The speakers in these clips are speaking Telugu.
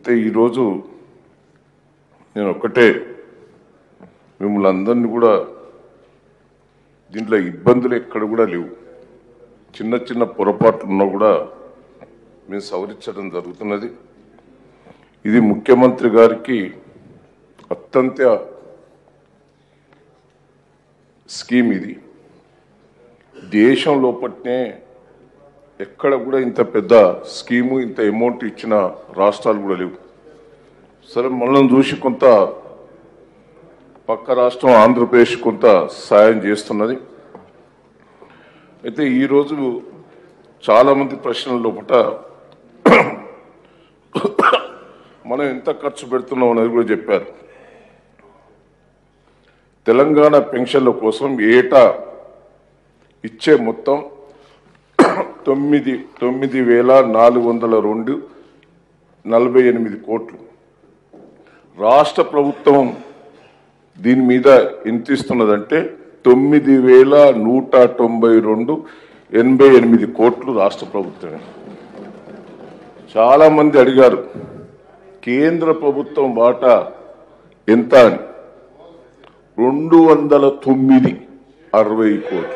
అయితే ఈరోజు నేను ఒక్కటే మిమ్మల్ని అందరినీ కూడా దీంట్లో ఇబ్బందులు ఎక్కడ కూడా లేవు చిన్న చిన్న పొరపాట్లు ఉన్నా కూడా మేము సవరించడం జరుగుతున్నది ఇది ముఖ్యమంత్రి గారికి అత్యంత స్కీమ్ ఇది దేశం లోపట్నే ఎక్కడ కూడా ఇంత పెద్ద స్కీము ఇంత అమౌంట్ ఇచ్చిన రాష్ట్రాలు కూడా లేవు సరే మనల్ని చూసి కొంత పక్క రాష్ట్రం ఆంధ్రప్రదేశ్ కొంత సాయం చేస్తున్నది అయితే ఈరోజు చాలా మంది ప్రశ్నల లోపల మనం ఎంత ఖర్చు పెడుతున్నాం అనేది కూడా చెప్పారు తెలంగాణ పెన్షన్ల కోసం ఏటా ఇచ్చే మొత్తం తొమ్మిది తొమ్మిది వేల నాలుగు వందల రెండు నలభై ఎనిమిది కోట్లు రాష్ట్ర ప్రభుత్వం దీని మీద ఎంత ఇస్తున్నదంటే తొమ్మిది వేల నూట తొంభై రెండు ఎనభై ఎనిమిది కోట్లు రాష్ట్ర ప్రభుత్వమే చాలా మంది అడిగారు కేంద్ర ప్రభుత్వం వాటా ఎంత అని రెండు వందల తొమ్మిది అరవై కోట్లు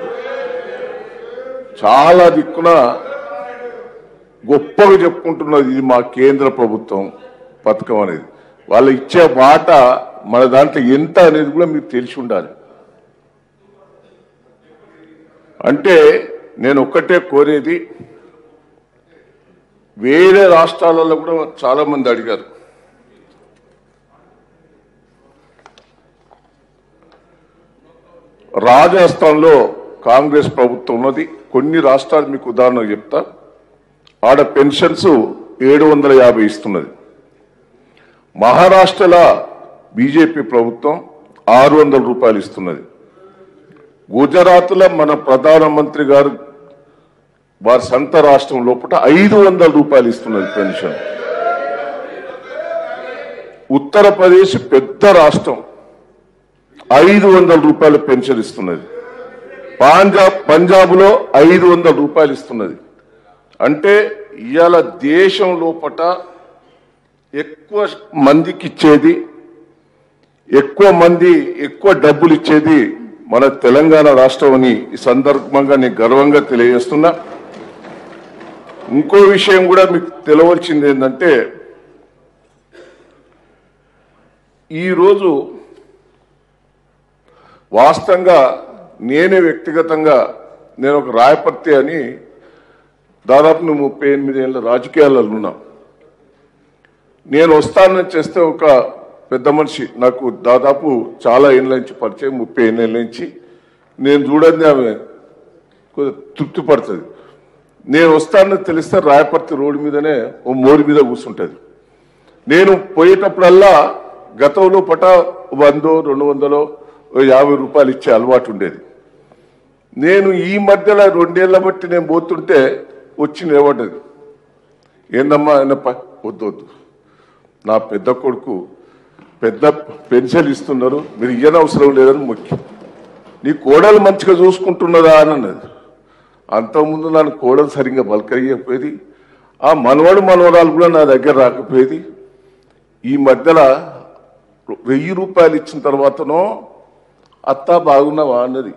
చాలా దిక్కున గొప్పగా చెప్పుకుంటున్నది ఇది మా కేంద్ర ప్రభుత్వం పథకం అనేది వాళ్ళు ఇచ్చే మాట మన దాంట్లో ఎంత అనేది కూడా మీకు తెలిసి ఉండాలి అంటే నేను ఒక్కటే కోరేది వేరే రాష్ట్రాలలో కూడా చాలా మంది అడిగారు రాజస్థాన్లో కాంగ్రెస్ ప్రభుత్వం ఉన్నది కొన్ని రాష్ట్రాలు మీకు ఉదాహరణ చెప్తా ఆడ పెన్షన్స్ ఏడు వందల యాభై ఇస్తున్నది మహారాష్ట్రలో బీజేపీ ప్రభుత్వం ఆరు వందల రూపాయలు ఇస్తున్నది గుజరాత్లో మన ప్రధానమంత్రి గారు వారి సొంత రాష్ట్రం లోపల ఐదు వందల రూపాయలు ఇస్తున్నది పెన్షన్ ఉత్తరప్రదేశ్ పెద్ద రాష్ట్రం ఐదు వందల రూపాయల పెన్షన్ ఇస్తున్నది పంజాబ్ పంజాబ్ లో ఐదు వందల రూపాయలు ఇస్తున్నది అంటే ఇవాళ దేశం లోపట ఎక్కువ మందికి ఇచ్చేది ఎక్కువ మంది ఎక్కువ డబ్బులు ఇచ్చేది మన తెలంగాణ రాష్ట్రం అని ఈ సందర్భంగా నేను గర్వంగా తెలియజేస్తున్నా ఇంకో విషయం కూడా మీకు తెలవలసింది ఏంటంటే ఈరోజు వాస్తవంగా నేనే వ్యక్తిగతంగా నేను ఒక రాయపర్తి అని దాదాపు నువ్వు ముప్పై ఎనిమిది ఏళ్ళ రాజకీయాలలో ఉన్నా నేను వస్తానని చేస్తే ఒక పెద్ద మనిషి నాకు దాదాపు చాలా ఏళ్ళ నుంచి పరిచయం ముప్పై ఏళ్ళ నుంచి నేను చూడండి ఆమె కొద్దిగా తృప్తి పడుతుంది నేను వస్తానని తెలిస్తే రాయపర్తి రోడ్డు మీదనే ఓ మోరి మీద కూర్చుంటుంది నేను పోయేటప్పుడల్లా గతంలో పట వందో రెండు వందలో ఓ యాభై రూపాయలు ఇచ్చే అలవాటు ఉండేది నేను ఈ మధ్యలో రెండేళ్ల బట్టి నేను పోతుంటే వచ్చి నిలబడ్డది ఏందమ్మా ఆయన ప- వద్దు వద్దు నా పెద్ద కొడుకు పెద్ద పెన్షన్ ఇస్తున్నారు మీరు ఇయ్యని అవసరం లేదని ముఖ్యం నీ కోడలు మంచిగా చూసుకుంటున్నదా అని అన్నది అంతకుముందు నన్ను కోడలు సరిగ్గా బలకరియకపోయేది ఆ మనవడు మనవరాలు కూడా నా దగ్గర రాకపోయేది ఈ మధ్యలో వెయ్యి రూపాయలు ఇచ్చిన తర్వాతనో అత్త బాగున్నావా అన్నది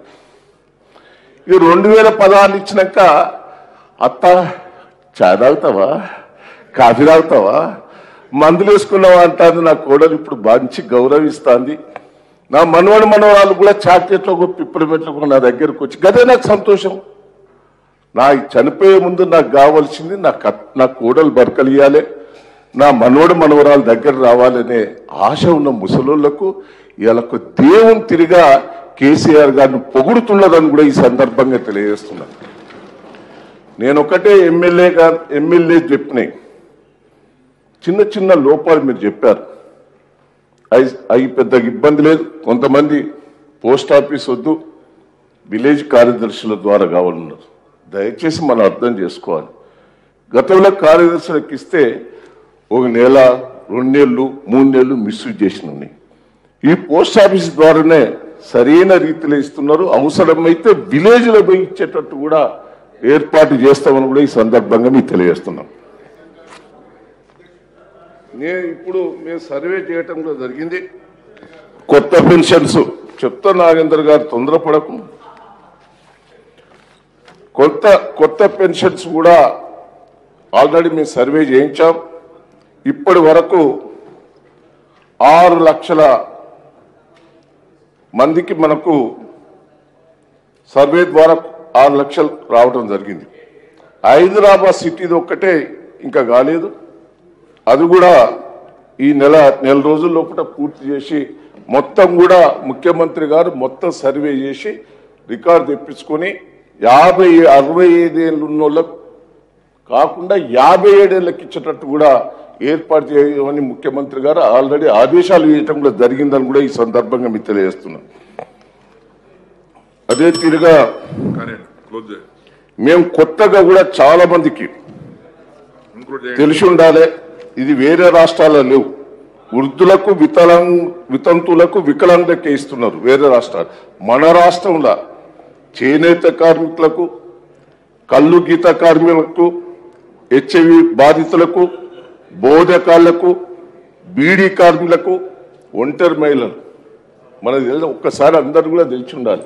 ఈ రెండు వేల పదహారు ఇచ్చినాక అత్త చాయ్ తాగుతావా కాఫీ తాగుతావా మందులు వేసుకున్నావా అంటాంది నా కోడలు ఇప్పుడు మంచి గౌరవిస్తాంది నా మనవడు మనవరాలు కూడా చాక్లెట్లో ఒక పిప్పలమెట్లో కూడా నా దగ్గరకు వచ్చి గదే నాకు సంతోషం నా ఈ చనిపోయే ముందు నాకు కావాల్సింది నా కత్ నా కోడలు బరకలియాలి నా మనవడు మనవరాలు దగ్గర రావాలనే ఆశ ఉన్న ముసలోళ్లకు ఇలాకు దేవుని తిరిగా కేసీఆర్ గారిని పొగుడుతున్నదని కూడా ఈ సందర్భంగా తెలియజేస్తున్నాను నేను ఒకటే ఎమ్మెల్యేగా ఎమ్మెల్యే చెప్పినాయి చిన్న చిన్న లోపాలు మీరు చెప్పారు అవి అవి పెద్ద ఇబ్బంది లేదు కొంతమంది పోస్ట్ ఆఫీస్ వద్దు విలేజ్ కార్యదర్శుల ద్వారా కావాలన్నారు దయచేసి మనం అర్థం చేసుకోవాలి గతంలో కార్యదర్శులకు ఇస్తే ఒక నెల రెండు నెలలు మూడు నెలలు మిస్యూజ్ చేసినాయి ఈ పోస్ట్ ఆఫీస్ ద్వారానే సరైన రీతిలో ఇస్తున్నారు అవసరమైతే విలేజ్లో పోయి ఇచ్చేటట్టు కూడా ఏర్పాటు చేస్తామని కూడా ఈ సందర్భంగా మీకు తెలియజేస్తున్నాం నేను ఇప్పుడు మేము సర్వే చేయటంలో జరిగింది కొత్త పెన్షన్స్ చెప్తా నాగేందర్ గారు తొందరపడకు కొత్త కొత్త పెన్షన్స్ కూడా ఆల్రెడీ మేము సర్వే చేయించాం ఇప్పటి వరకు ఆరు లక్షల మందికి మనకు సర్వే ద్వారా ఆరు లక్షలు రావడం జరిగింది హైదరాబాద్ సిటీది ఒక్కటే ఇంకా కాలేదు అది కూడా ఈ నెల నెల రోజుల లోపల పూర్తి చేసి మొత్తం కూడా ముఖ్యమంత్రి గారు మొత్తం సర్వే చేసి రికార్డు తెప్పించుకొని యాభై అరవై ఐదేళ్ళు ఉన్న వాళ్ళకు కాకుండా యాభై ఏడేళ్ళకి ఇచ్చేటట్టు కూడా ఏర్పాటు చేయమని ముఖ్యమంత్రి గారు ఆల్రెడీ ఆదేశాలు ఇవ్వటం కూడా జరిగిందని కూడా ఈ సందర్భంగా మీకు తెలియజేస్తున్నాం అదే తీరుగా కానీ క్లోజ్ చేయండి మేము కొత్తగా కూడా చాలా మందికి ఇంక్లూడ్ చేయండి తెలిసి ఉండాలి ఇది వేరే రాష్ట్రాల్లో లేవు వృద్ధులకు వితలం వితంతులకు వికలాంగులకే ఇస్తున్నారు వేరే రాష్ట్రాలు మన రాష్ట్రంలో చేనేత కార్మికులకు కళ్ళు గీత కార్మికులకు హెచ్ఐవి బాధితులకు బోధకాళ్లకు బీడీ కార్మికులకు ఒంటరి మహిళలు మనకు తెలియదు ఒక్కసారి అందరు కూడా తెలిసి ఉండాలి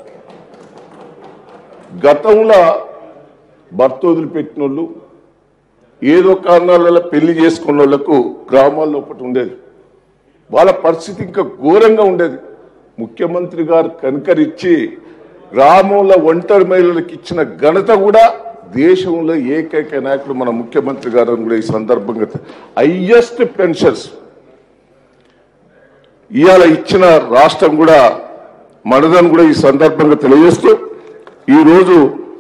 గతంలో భర్త వదిలిపెట్టిన వాళ్ళు ఏదో కారణాల వల్ల పెళ్లి చేసుకున్న వాళ్ళకు గ్రామాల్లో ఒకటి ఉండేది వాళ్ళ పరిస్థితి ఇంకా ఘోరంగా ఉండేది ముఖ్యమంత్రి గారు కనుకరించి గ్రామంలో ఒంటరి మహిళలకు ఇచ్చిన ఘనత కూడా దేశంలో ఏకైక నాయకుడు మన ముఖ్యమంత్రి గారు అని కూడా ఈ సందర్భంగా హయ్యెస్ట్ పెన్షన్స్ ఇవాళ ఇచ్చిన రాష్ట్రం కూడా మనదని కూడా ఈ సందర్భంగా తెలియజేస్తూ ఈరోజు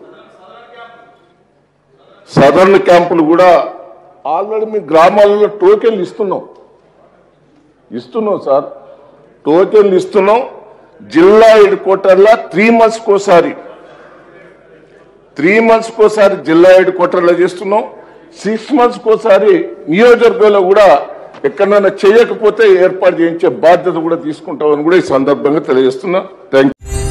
సదరన్ క్యాంపులు కూడా ఆల్రెడీ మీ గ్రామాలలో టోకెన్లు ఇస్తున్నాం ఇస్తున్నాం సార్ టోకెన్లు ఇస్తున్నాం జిల్లా హెడ్ క్వార్టర్లో త్రీ మంత్స్కి ఒకసారి త్రీ మంత్స్కి ఒకసారి జిల్లా హెడ్ క్వార్టర్లో చేస్తున్నాం సిక్స్ మంత్స్కి ఒకసారి నియోజకవర్గంలో కూడా ఎక్కడైనా చేయకపోతే ఏర్పాటు చేయించే బాధ్యత కూడా తీసుకుంటామని కూడా ఈ సందర్భంగా తెలియజేస్తున్నా థ్యాంక్ యూ